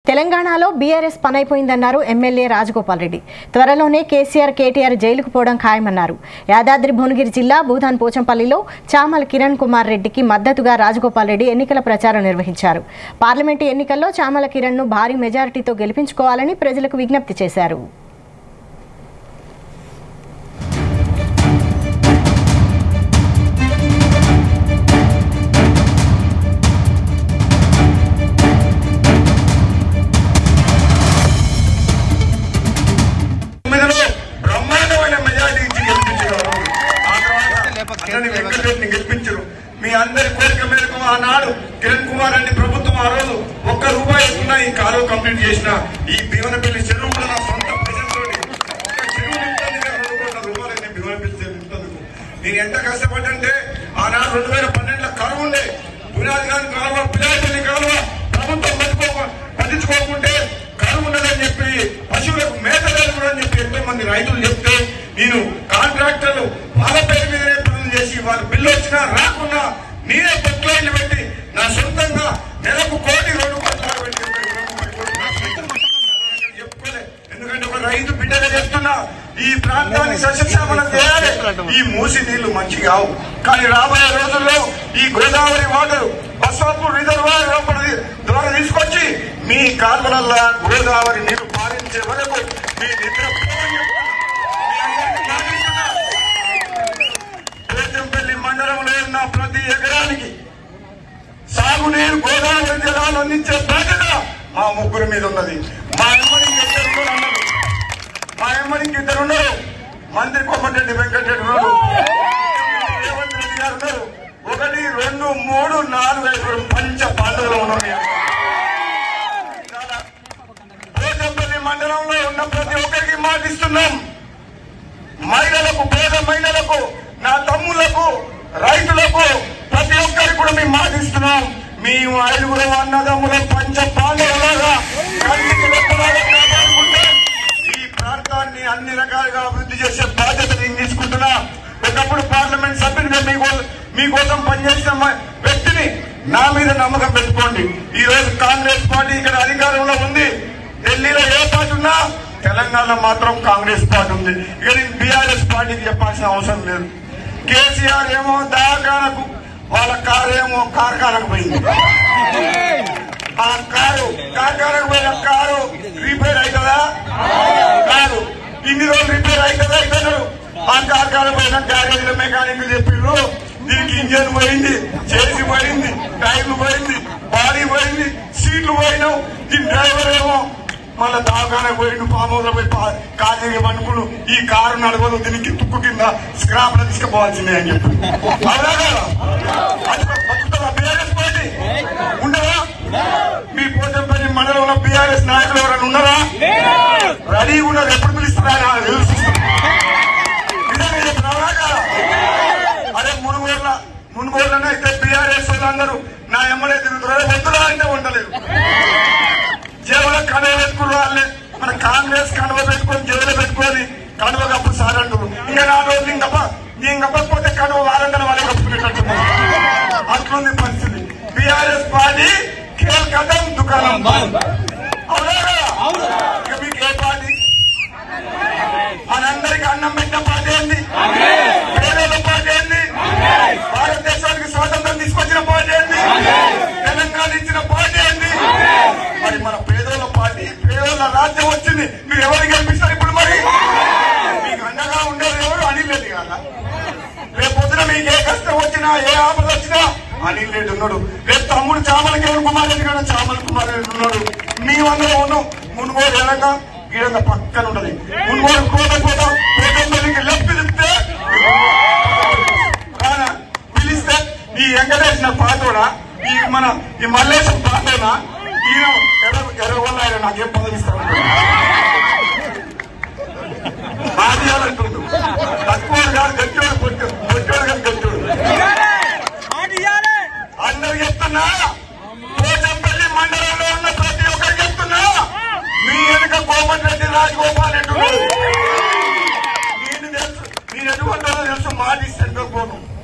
తెలంగాణలో బీఆర్ఎస్ పనైపోయిందన్నారు ఎమ్మెల్యే రాజగోపాల్ రెడ్డి త్వరలోనే కేసీఆర్ కేటీఆర్ జైలుకు పోవడం ఖాయమన్నారు యాదాద్రి భువనగిరి జిల్లా భూధాన్ పోచంపల్లిలో చామల కిరణ్ కుమార్ రెడ్డికి మద్దతుగా రాజగోపాల్ రెడ్డి ఎన్నికల ప్రచారం నిర్వహించారు పార్లమెంటు ఎన్నికల్లో చామల కిరణ్ను భారీ మెజారిటీతో గెలిపించుకోవాలని ప్రజలకు విజ్ఞప్తి చేశారు తొమ్మిదిలో బ్రహ్మాండమైన మెజారిటీ ఇచ్చి గెలిపించారు ఆ తర్వాత అన్నని వెంకటరెడ్డిని గెలిపించారు మీ అందరి కోరిక మేరకు ఆనాడు కిరణ్ కుమార్ రెడ్డి ప్రభుత్వం ఆ రోజు ఒక్క రూపాయి ఎక్కువ ఈ కాలువ కంప్లీట్ చేసిన ఈ భీవనపల్లి చెరువు కూడా నా సొంత ప్రజలతోటి ఒక్క చెరువు నింపుతుంది కదా రెండు కోట్ల రూపాయలు నేను భీవనపల్లి చెరువు నింపుతందుకు నేను ఎంత కష్టపడ్డంటే ఆనాడు రెండు వేల పన్నెండులో కరువు ఉండే పునాది గారి కాలువ పిలాపల్లి కాలువ ప్రభుత్వం పట్టించుకో పట్టించుకోకుంటే కరువు ఉన్నదని చెప్పి పశువులకు మేత లేదు కూడా అని చెప్పి ఎంతో మంది రైతులు చెప్తే నేను కాంట్రాక్టర్లు వాళ్ళ పేరు మీదనే పనులు చేసి వాళ్ళ బిల్లు వచ్చినా రాకున్నా నేనే పెట్లైన్లు పెట్టి నా సొంతంగా నెలకు కోటి రెండు కోట్లు పెట్టి ఒక ఇరవై ముప్పై కోట్లు నా సొంతం చెప్పుకోలే ఎందుకంటే ఒక రైతు బిడ్డగా చెప్తున్నా ఈ ప్రాంతాన్ని సస్యశ్యామలం చేయాలి ఈ మూసి నీళ్లు మంచి కావు కానీ రాబోయే రోజుల్లో ఈ గోదావరి వాటర్ బస్వాపూర్ రిజర్వాయర్ లోపలి ద్వారా తీసుకొచ్చి మీ కాల్వలల్లా గోదావరి నీళ్లు పాలించే వరకు మీ నిద్ర పోవని చెప్తున్నా. మీ అందరికీ మాటిస్తున్నా. పోచంపల్లి మండలంలో ఉన్న ప్రతి ఎకరానికి సాగునీరు గోదావరి జలాలు అందించే బాధ్యత మా ముగ్గురు మీద ఉన్నది మా ఎమ్మడికి ఇద్దరు ఉన్నారు అన్నారు. మా ఎమ్మడికి ఇద్దరు ఉన్నారు మంత్రి కొమ్మరెడ్డి వెంకటరెడ్డి ఉన్నారు రేవంత్ రెడ్డి గారు ఉన్నారు ఒకటి రెండు మూడు నాలుగు ఐదు పంచ పాండవులు ఉన్నారు పోచంపల్లి మండలంలో ఉన్న ప్రతి ఒక్కరికి మాటిస్తున్నాం మహిళలకు పేద మహిళలకు నా తమ్ములకు రైతులకు ప్రతి ఒక్కరికి కూడా మేము మాటిస్తున్నాం మేము ఐదుగురు అన్నదమ్ముల పంచ పాండవులాగా కంటికి రెప్పలాగా కాపాడుకుంటే ఈ ప్రాంతాన్ని అన్ని రకాలుగా అభివృద్ధి చేసే బాధ్యత నేను తీసుకుంటున్నా ఒకప్పుడు పార్లమెంట్ సభ్యునిగా మీకు మీకోసం పనిచేసిన మ- వ్యక్తిని నా మీద నమ్మకం పెట్టుకోండి ఈ రోజు కాంగ్రెస్ పార్టీ ఇక్కడ అధికారంలో ఉంది ఢిల్లీలో ఏ పార్టీ ఉన్నా తెలంగాణ మాత్రం కాంగ్రెస్ పార్టీ ఉంది ఇక నేను బీఆర్ఎస్ పార్టీకి చెప్పాల్సిన అవసరం లేదు కేసీఆర్ ఏమో దవాఖానకు వాళ్ళ కారు ఏమో కార్ఖానకు పోయింది ఆ కారు కార్ఖానకు పోయిన కారు రిపేర్ అవుతుందా కాదు ఇన్ని రోజులు రిపేర్ అవుతుందా అవుతున్నారు ఆ కార్ఖాన పోయిన గ్యారేజ్ మెకానిక్ చెప్పిండ్రు దీనికి ఇంజన్ పోయింది చేసి పోయింది టైర్లు పోయింది బాడీ పోయింది సీట్లు పోయినావు దీని డ్రైవర్ ఏమో మళ్ళా దవాఖాన పోయిండు ఫామ్ హౌస్ లో పోయి పా- కాజీ పనుకులు ఈ కారు నడవదు దీనికి తుక్కు కింద స్క్రాప్ లో తీసుకుపోవాల్సిందే అని చెప్పి అవునా కదా? అది బతుకుతుందా బీఆర్ఎస్ పార్టీ ఉండదా మీ పోచంపల్లి మండలంలో బీఆర్ఎస్ నాయకులు ఎవరైనా ఉన్నారా రెడీగా ఉన్నారు ఎప్పుడు పిలుస్తారా అని తెలుసు నిజంగా చెప్తున్నారా కదా? అదే మునుగోళ్ళ మునుగోళ్ళనే అయితే బీఆర్ఎస్ వాళ్ళందరూ నా ఎమ్మెల్యే తిరుగుతున్నారు వద్దురా అంటే ఉండలేదు జేబులో కడవ పెట్టుకున్న వాళ్ళే మన కాంగ్రెస్ కడవ పెట్టుకొని జేబులో పెట్టుకొని కడవ కప్పు సార్ అంటారు ఇంకా నా రోజులు ఇంకప్ప నేను కప్పకపోతే కడవ వారందరూ వాళ్ళే కప్పుకునేటట్టు అట్లుంది పరిస్థితి బీఆర్ఎస్ పార్టీ కేల్ కథం దుకాణం బంద్. అవునా కదా? ఇక మీకు ఏ పార్టీ మనందరికి అన్నం పెట్టిన పార్టీ ఏంది పేదల పార్టీ ఏంది భారతదేశానికి స్వాతంత్రం తీసుకొచ్చిన పార్టీ ఏంది తెలంగాణ ఇచ్చిన పార్టీ ఏంది మరి మన పేదోళ్ళ పార్టీ పేదోళ్ళ రాజ్యం వచ్చింది మీరు ఎవరు గెలిపిస్తారు ఇప్పుడు మరి మీకు అండగా ఉండేది ఎవరు అనిల్ రెడ్డి కదా రేపు పొద్దున మీకు ఏ కష్టం వచ్చినా ఏ ఆపద వచ్చినా అనిల్ రెడ్డి ఉన్నాడు రేపు తమ్ముడు చామల కిరణ్ కుమార్ రెడ్డి కూడా చామల కుమార్ రెడ్డి ఉన్నాడు మీ అందరూ ఉన్నాం మునుగోడు ఎనగా గీడంత పక్కన ఉంటది మునుగోడు కోట కోట కోటంపల్లికి లెఫ్ట్ తిప్పితే రానా? పిలిస్తే ఈ వెంకటేష్ నా పాతోడా ఈ మన ఈ మల్లేశం పాతోనా ఈయన ఎర్ర ఎర్ర వల్ల ఆయన నాకేం పదవి ఇస్తాడు ఆదియాలంటుండు తక్కువ కాదు గట్టోడు కొట్టు కొట్టోడు కాదు గట్టోడు